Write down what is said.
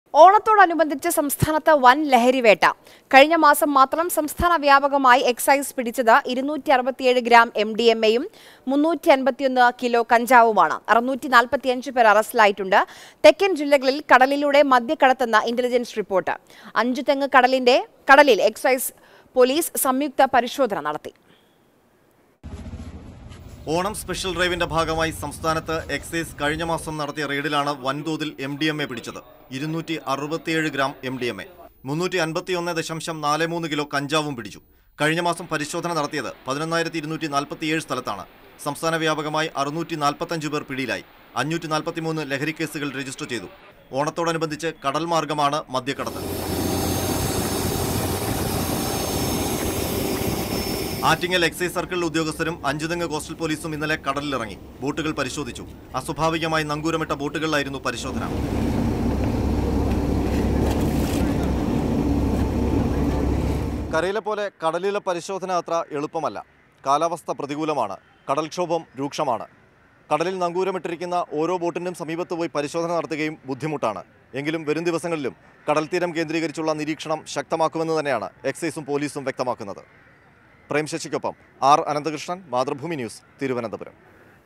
ഓണത്തോടനുബന്ധിച്ച് സംസ്ഥാനത്ത് വൻ ലഹരിവേട്ട കഴിഞ്ഞ മാസം മാത്രം സംസ്ഥാന വ്യാപകമായി എക്സൈസ് പിടിച്ചത് ഇരുന്നൂറ്റി അറുപത്തിയേഴ് ഗ്രാം എം ഡി എം എയും മുന്നൂറ്റി അൻപത്തിയൊന്ന് കിലോ കഞ്ചാവുമാണ് അറുന്നൂറ്റി നാൽപ്പത്തിയഞ്ച് പേർ അറസ്റ്റിലായിട്ടുണ്ട് തെക്കൻ ജില്ലകളിൽ കടലിലൂടെ മദ്യക്കടത്തെന്ന ഇന്റലിജൻസ് റിപ്പോർട്ട് അഞ്ചു തെങ്ങ് കടലിന്റെ കടലിൽ എക്സൈസ് പോലീസ് സംയുക്ത പരിശോധന നടത്തി ഓണം സ്പെഷ്യൽ ഡ്രൈവിന്റെ ഭാഗമായി സംസ്ഥാനത്ത് എക്സൈസ് കഴിഞ്ഞ മാസം നടത്തിയ റെയ്ഡിലാണ് വൻതോതിൽ എം ഡി എം എ പിടിച്ചത് ഇരുന്നൂറ്റി അറുപത്തിയേഴ് gram M D M A മുന്നൂറ്റി അൻപത്തിയൊന്ന് ദശാംശം നാല് മൂന്ന് കിലോ കഞ്ചാവും പിടിച്ചു കഴിഞ്ഞ മാസം പരിശോധന നടത്തിയത് പതിനൊന്നായിരത്തി ഇരുന്നൂറ്റി നാൽപ്പത്തിയേഴ് സ്ഥലത്താണ് സംസ്ഥാന വ്യാപകമായി അറുന്നൂറ്റി നാൽപ്പത്തഞ്ച് പേർ പിടിയിലായി അഞ്ഞൂറ്റി നാൽപ്പത്തിമൂന്ന് ലഹരി കേസുകൾ രജിസ്റ്റർ ചെയ്തു ഓണത്തോടനുബന്ധിച്ച് കടൽ മാർഗമാണ് മദ്യക്കടത്ത് ആറ്റിങ്ങൽ എക്സൈസ് സർക്കിൾ ഉദ്യോഗസ്ഥരും അഞ്ചുതെങ്ങ് കോസ്റ്റൽ പോലീസും ഇന്നലെ കടലിലിറങ്ങി ബോട്ടുകൾ പരിശോധിച്ചു അസ്വാഭാവികമായി നങ്കൂരമിട്ട ബോട്ടുകളിലായിരുന്നു പരിശോധന കരയിലെ പോലെ കടലിലെ പരിശോധന അത്ര എളുപ്പമല്ല കാലാവസ്ഥ പ്രതികൂലമാണ് കടൽക്ഷോഭം രൂക്ഷമാണ് കടലിൽ നങ്കൂരമിട്ടിരിക്കുന്ന ഓരോ ബോട്ടിനും സമീപത്ത് പോയി പരിശോധന നടത്തുകയും ബുദ്ധിമുട്ടാണ് എങ്കിലും വരും ദിവസങ്ങളിലും കടൽ തീരം കേന്ദ്രീകരിച്ചുള്ള നിരീക്ഷണം ശക്തമാക്കുമെന്ന് തന്നെയാണ് എക്സൈസും പോലീസും വ്യക്തമാക്കുന്നത് പ്രേം ശശിക്കൊപ്പം ആർ അനന്തകൃഷ്ണൻ മാതൃഭൂമി ന്യൂസ് തിരുവനന്തപുരം